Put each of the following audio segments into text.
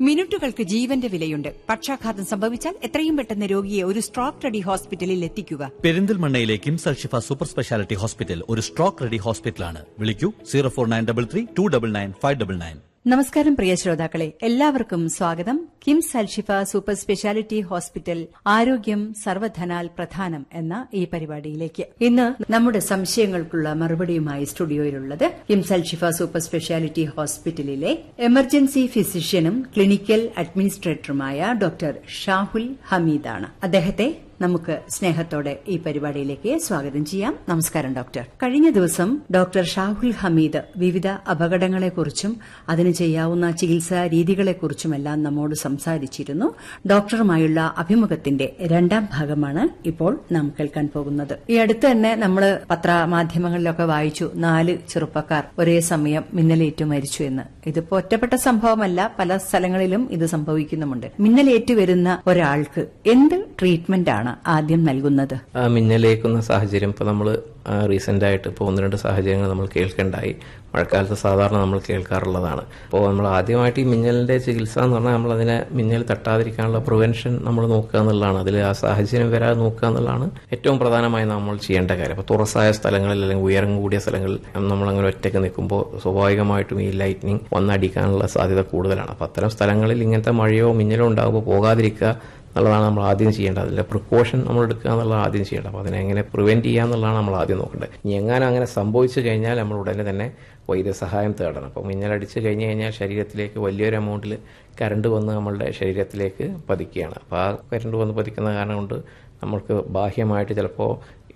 മിനിറ്റുകൾക്ക് ജീവന്റെ വിലയുണ്ട് പക്ഷാഘാതം സംഭവിച്ചാൽ എത്രയും പെട്ടെന്ന് രോഗിയെ ഒരു സ്ട്രോക്ക് റെഡി ഹോസ്പിറ്റലിൽ എത്തിക്കുക പെരിന്തൽമണ്ണയിലെ KIMS Alshifa super speciality hospital ഒരു സ്ട്രോക്ക് റെഡി ഹോസ്പിറ്റലാണ് വിളിക്കൂ zero four nine double three two double nine five double nine നമസ്കാരം പ്രിയ ശ്രോതാക്കളെ എല്ലാവർക്കും സ്വാഗതം KIMS Alshifa super speciality hospital ആരോഗ്യം സർവധനാൽ പ്രധാനം എന്ന ഈ പരിപാടിയിലേക്ക് ഇന്ന് നമ്മുടെ സംശയങ്ങൾക്കുള്ള മറുപടിയുമായി സ്റ്റുഡിയോയിലുള്ളത് കിംസ് അൽഷിഫ സൂപ്പർ സ്പെഷ്യാലിറ്റി ഹോസ്പിറ്റലിലെ എമർജൻസി ഫിസിഷ്യനും ക്ലിനിക്കൽ അഡ്മിനിസ്ട്രേറ്ററുമായ ഡോക്ടർ ഷാഹുൽ ഹമീദാണ് അദ്ദേഹത്തെ നമുക്ക് സ്നേഹത്തോടെ ഈ പരിപാടിയിലേക്ക് സ്വാഗതം ചെയ്യാം നമസ്കാരം ഡോക്ടർ കഴിഞ്ഞ ദിവസം ഡോക്ടർ ഷാഹുൽ ഹമീദ് വിവിധ അപകടങ്ങളെക്കുറിച്ചും അതിന് ചെയ്യാവുന്ന ചികിത്സാ രീതികളെക്കുറിച്ചുമെല്ലാം നമ്മോട് സംസാരിച്ചിരുന്നു ഡോക്ടറുമായുള്ള അഭിമുഖത്തിന്റെ രണ്ടാം ഭാഗമാണ് ഇപ്പോൾ നാം കേൾക്കാൻ പോകുന്നത് ഈ അടുത്ത് തന്നെ നമ്മൾ പത്രമാധ്യമങ്ങളിലൊക്കെ വായിച്ചു നാല് ചെറുപ്പക്കാർ ഒരേ സമയം മിന്നലേറ്റു മരിച്ചു എന്ന് ഇതിപ്പോ ഒറ്റപ്പെട്ട സംഭവമല്ല പല സ്ഥലങ്ങളിലും ഇത് സംഭവിക്കുന്നുമുണ്ട് മിന്നലേറ്റു വരുന്ന ഒരാൾക്ക് എന്ത് ട്രീറ്റ്മെന്റ് ആണ് ആദ്യം നൽകുന്നത് ആ മിന്നലേക്കുന്ന സാഹചര്യം ഇപ്പോൾ നമ്മൾ റീസെൻ്റ് ആയിട്ട് ഇപ്പോൾ ഒന്ന് രണ്ട് സാഹചര്യങ്ങൾ നമ്മൾ കേൾക്കേണ്ടായി മഴക്കാലത്ത് സാധാരണ നമ്മൾ കേൾക്കാറുള്ളതാണ് അപ്പോൾ നമ്മൾ ആദ്യമായിട്ട് ഈ മിന്നലിൻ്റെ ചികിത്സ എന്ന് പറഞ്ഞാൽ നമ്മൾ അതിനെ മിന്നൽ തട്ടാതിരിക്കാനുള്ള പ്രിവെൻഷൻ നമ്മൾ നോക്കുക എന്നുള്ളതാണ് അതിൽ ആ സാഹചര്യം വരാതെ നോക്കുക എന്നുള്ളതാണ് ഏറ്റവും പ്രധാനമായി നമ്മൾ ചെയ്യേണ്ട കാര്യം അപ്പോൾ തുറസായ സ്ഥലങ്ങളിൽ അല്ലെങ്കിൽ ഉയരം കൂടിയ സ്ഥലങ്ങളിൽ നമ്മളങ്ങനെ ഒറ്റയ്ക്ക് നിൽക്കുമ്പോൾ സ്വാഭാവികമായിട്ടും ഈ ലൈറ്റ്നിങ് വന്നടിക്കാനുള്ള സാധ്യത കൂടുതലാണ് അപ്പോൾ അത്തരം സ്ഥലങ്ങളിൽ ഇങ്ങനത്തെ മഴയോ മിന്നലോ ഉണ്ടാകുമ്പോൾ പോകാതിരിക്കുക എന്നുള്ളതാണ് നമ്മൾ ആദ്യം ചെയ്യേണ്ടത് അതിൻ്റെ പ്രിക്കോഷൻ നമ്മൾ എടുക്കുക എന്നുള്ളത് ആദ്യം ചെയ്യേണ്ടത് അപ്പോൾ അതിനെ എങ്ങനെ പ്രിവെൻറ്റ് ചെയ്യുക എന്നുള്ളതാണ് നമ്മൾ ആദ്യം നോക്കേണ്ടത് ഇനി എങ്ങാനും അങ്ങനെ സംഭവിച്ചു കഴിഞ്ഞാൽ നമ്മൾ ഉടനെ തന്നെ വൈദ്യസഹായം തേടണം അപ്പോൾ മിന്നലടിച്ച് കഴിഞ്ഞ് കഴിഞ്ഞാൽ ശരീരത്തിലേക്ക് വലിയൊരു എമൗണ്ടിൽ കറണ്ട് വന്ന് നമ്മളുടെ ശരീരത്തിലേക്ക് പതിക്കുകയാണ് അപ്പോൾ ആ കറണ്ട് വന്ന് പതിക്കുന്ന കാരണം കൊണ്ട് നമ്മൾക്ക് ബാഹ്യമായിട്ട് ചിലപ്പോൾ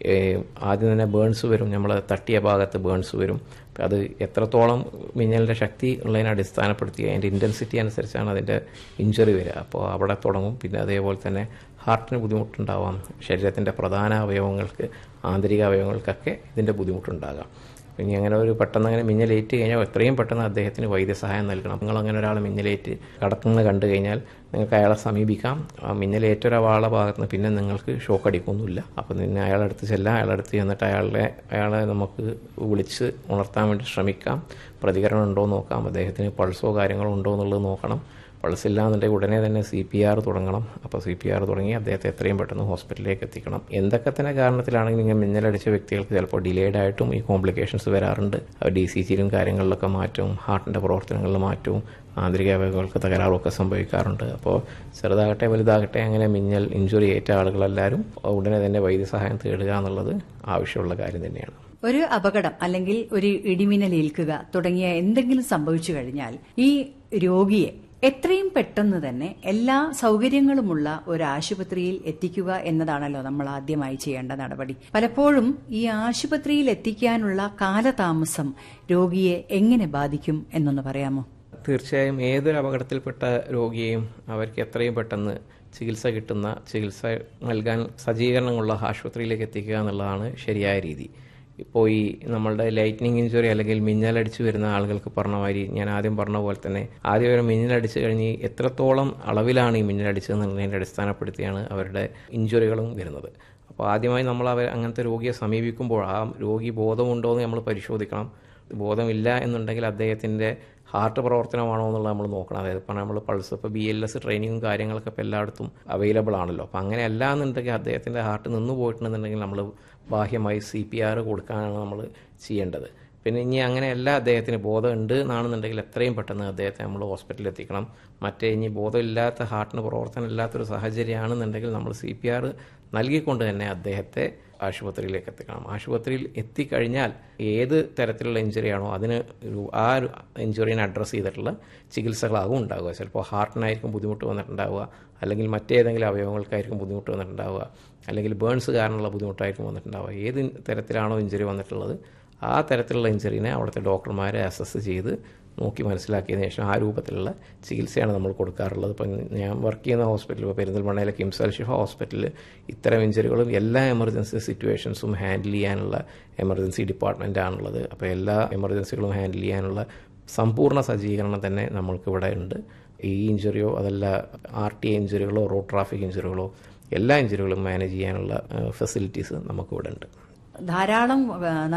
ആദ്യം തന്നെ ബേൺസ് വരും നമ്മൾ തട്ടിയ ഭാഗത്ത് ബേൺസ് വരും അത് എത്രത്തോളം മിന്നലിൻ്റെ ശക്തി ഉള്ളതിനെ അടിസ്ഥാനപ്പെടുത്തി അതിൻ്റെ ഇൻറ്റൻസിറ്റി അനുസരിച്ചാണ് അതിൻ്റെ ഇഞ്ചുറി വരിക അപ്പോൾ അവിടെ തുടങ്ങും പിന്നെ അതേപോലെ തന്നെ ഹാർട്ടിന് ബുദ്ധിമുട്ടുണ്ടാവാം ശരീരത്തിൻ്റെ പ്രധാന അവയവങ്ങൾക്ക് ആന്തരിക അവയവങ്ങൾക്കൊക്കെ ഇതിൻ്റെ ബുദ്ധിമുട്ടുണ്ടാകാം ഇനി അങ്ങനെ ഒരു പെട്ടെന്ന് അങ്ങനെ മിന്നലേറ്റ് കഴിഞ്ഞാൽ എത്രയും പെട്ടെന്ന് അദ്ദേഹത്തിന് വൈദ്യസഹായം നൽകണം നിങ്ങൾ അങ്ങനെ ഒരാൾ മിന്നലേറ്റ് കടക്കുന്നത് കണ്ടു കഴിഞ്ഞാൽ നിങ്ങൾക്ക് അയാളെ സമീപിക്കാം ആ മിന്നലേറ്റ ഒരാളെ ഭാഗത്ത് നിന്ന് പിന്നെ നിങ്ങൾക്ക് ഷോക്ക് അടിക്കൊന്നുമില്ല അപ്പോൾ പിന്നെ അയാളെ അടുത്ത് ചെല്ലാം അയാളെ അടുത്ത് ചെന്നിട്ട് അയാളെ അയാളെ നമുക്ക് വിളിച്ച് ഉണർത്താൻ വേണ്ടി ശ്രമിക്കാം പ്രതികരണം ഉണ്ടോ എന്ന് നോക്കാം അദ്ദേഹത്തിന് പൾസോ കാര്യങ്ങളോ ഉണ്ടോ എന്നുള്ളത് നോക്കണം പൾസ് ഇല്ലാന്നുണ്ടെങ്കിൽ ഉടനെ തന്നെ സി പി ആർ തുടങ്ങണം അപ്പോൾ സി പി ആർ തുടങ്ങി അദ്ദേഹത്തെ എത്രയും പെട്ടെന്ന് ഹോസ്പിറ്റലിലേക്ക് എത്തിക്കണം എന്തൊക്കെ തന്നെ കാരണത്തിലാണെങ്കിൽ ഇങ്ങനെ മിന്നലടിച്ച വ്യക്തികൾക്ക് ചിലപ്പോൾ ഡിലേഡ് ആയിട്ടും ഈ കോംപ്ലിക്കേഷൻസ് വരാറുണ്ട് ഡി സി ജിയിലും കാര്യങ്ങളിലൊക്കെ മാറ്റവും ഹാർട്ടിൻ്റെ പ്രവർത്തനങ്ങളിൽ മാറ്റവും ആന്തരിക അവയവങ്ങൾക്ക് തകരാറുമൊക്കെ സംഭവിക്കാറുണ്ട് അപ്പോൾ ചെറുതാകട്ടെ വലുതാകട്ടെ അങ്ങനെ മിന്നൽ ഇഞ്ചുറി ഏറ്റ ആളുകളെല്ലാവരും ഉടനെ തന്നെ വൈദ്യസഹായം തേടുക എന്നുള്ളത് ആവശ്യമുള്ള കാര്യം തന്നെയാണ് ഒരു അപകടം അല്ലെങ്കിൽ ഒരു ഇടിമിന്നലേൽക്കുക തുടങ്ങിയ എന്തെങ്കിലും സംഭവിച്ചു കഴിഞ്ഞാൽ ഈ രോഗിയെ എത്രയും പെട്ടെന്ന് തന്നെ എല്ലാ സൗകര്യങ്ങളുമുള്ള ഒരു ആശുപത്രിയിൽ എത്തിക്കുക എന്നതാണല്ലോ നമ്മൾ ആദ്യമായി ചെയ്യേണ്ട നടപടി പലപ്പോഴും ഈ ആശുപത്രിയിൽ എത്തിക്കാനുള്ള കാലതാമസം രോഗിയെ എങ്ങനെ ബാധിക്കും എന്നൊന്ന് പറയാമോ തീർച്ചയായും ഏതൊരു അപകടത്തിൽപ്പെട്ട രോഗിയെയും അവർക്ക് എത്രയും പെട്ടെന്ന് ചികിത്സ കിട്ടുന്ന ചികിത്സ നൽകാൻ സജ്ജീകരണങ്ങളുള്ള ആശുപത്രിയിലേക്ക് എത്തിക്കുക എന്നുള്ളതാണ് ശരിയായ രീതി ഇപ്പോൾ ഈ നമ്മളുടെ ലൈറ്റ്നിങ് ഇഞ്ചുറി അല്ലെങ്കിൽ മിന്നലടിച്ച് വരുന്ന ആളുകൾക്ക് പറഞ്ഞ മാതിരി ഞാൻ ആദ്യം പറഞ്ഞ പോലെ തന്നെ ആദ്യം ഒരു മിന്നലടിച്ച് കഴിഞ്ഞ് എത്രത്തോളം അളവിലാണ് ഈ മിന്നലടിച്ചതെന്നുള്ളതിൻ്റെ അടിസ്ഥാനപ്പെടുത്തിയാണ് അവരുടെ ഇഞ്ചുറികളും വരുന്നത് അപ്പോൾ ആദ്യമായി നമ്മൾ അവർ അങ്ങനത്തെ രോഗിയെ സമീപിക്കുമ്പോൾ ആ രോഗി ബോധമുണ്ടോ എന്ന് നമ്മൾ പരിശോധിക്കണം ബോധമില്ല എന്നുണ്ടെങ്കിൽ അദ്ദേഹത്തിൻ്റെ ഹാർട്ട് പ്രവർത്തനമാണോ എന്നുള്ളത് നമ്മൾ നോക്കണം അതായത് ഇപ്പോൾ നമ്മൾ പൾസ് ഇപ്പോൾ ബി എൽ എസ് ട്രെയിനിങ്ങും കാര്യങ്ങളൊക്കെ ഇപ്പോൾ എല്ലായിടത്തും അവൈലബിൾ ആണല്ലോ അപ്പോൾ അങ്ങനെ അല്ല എന്നുണ്ടെങ്കിൽ അദ്ദേഹത്തിൻ്റെ ഹാർട്ട് നിന്ന് പോയിട്ടുണ്ടെന്നുണ്ടെങ്കിൽ നമ്മൾ ബാഹ്യമായി സി പി ആർ കൊടുക്കാനാണ് നമ്മൾ ചെയ്യേണ്ടത് പിന്നെ ഇനി അങ്ങനെയല്ല അദ്ദേഹത്തിന് ബോധമുണ്ട് എന്നാണെന്നുണ്ടെങ്കിൽ എത്രയും പെട്ടെന്ന് അദ്ദേഹത്തെ നമ്മൾ ഹോസ്പിറ്റലിൽ എത്തിക്കണം മറ്റേ ഇനി ബോധമില്ലാത്ത ഹാർട്ടിന് പ്രവർത്തനം ഇല്ലാത്തൊരു സാഹചര്യമാണെന്നുണ്ടെങ്കിൽ നമ്മൾ സി പി ആർ നൽകിക്കൊണ്ട് തന്നെ അദ്ദേഹത്തെ ആശുപത്രിയിലേക്ക് എത്തിക്കണം ആശുപത്രിയിൽ എത്തിക്കഴിഞ്ഞാൽ ഏത് തരത്തിലുള്ള ഇഞ്ചുറിയാണോ അതിന് ഒരു ആ ഒരു ഇഞ്ചുറീനെ അഡ്രസ്സ് ചെയ്തിട്ടുള്ള ചികിത്സകളാകും ഉണ്ടാവുക ചിലപ്പോൾ ഹാർട്ടിനായിരിക്കും ബുദ്ധിമുട്ട് വന്നിട്ടുണ്ടാവുക അല്ലെങ്കിൽ മറ്റേതെങ്കിലും അവയവങ്ങൾക്കായിരിക്കും ബുദ്ധിമുട്ട് വന്നിട്ടുണ്ടാവുക അല്ലെങ്കിൽ ബേൺസ് കാരണമുള്ള ബുദ്ധിമുട്ടായിരിക്കും വന്നിട്ടുണ്ടാവുക ഏത് തരത്തിലാണോ ഇഞ്ചുറി വന്നിട്ടുള്ളത് ആ തരത്തിലുള്ള ഇഞ്ചുറീനെ അവിടുത്തെ ഡോക്ടർമാരെ അസസ് ചെയ്ത് നോക്കി മനസ്സിലാക്കിയതിന് ശേഷം ആ രൂപത്തിലുള്ള ചികിത്സയാണ് നമ്മൾ കൊടുക്കാറുള്ളത് ഇപ്പം ഞാൻ വർക്ക് ചെയ്യുന്ന ഹോസ്പിറ്റൽ ഇപ്പോൾ പെരിന്തൽമണ്ണയിലെ കിംസ് അൽഷിഫ ഹോസ്പിറ്റലിൽ ഇത്തരം ഇഞ്ചുറികളും എല്ലാ എമർജൻസി സിറ്റുവേഷൻസും ഹാൻഡിൽ ചെയ്യാനുള്ള എമർജൻസി ഡിപ്പാർട്ട്മെൻ്റ് ആണുള്ളത് അപ്പോൾ എല്ലാ എമർജൻസികളും ഹാൻഡിൽ ചെയ്യാനുള്ള സമ്പൂർണ്ണ സജ്ജീകരണം തന്നെ നമ്മൾക്കിവിടെ ഉണ്ട് ഈ ഇഞ്ചുറിയോ അതല്ല ആർ ടി ഇഞ്ചുറികളോ റോഡ് ട്രാഫിക് ഇഞ്ചുറികളോ എല്ലാ ഇഞ്ചുറികളും മാനേജ് ചെയ്യാനുള്ള ഫെസിലിറ്റീസ് നമുക്കിവിടെ ഉണ്ട് ധാരാളം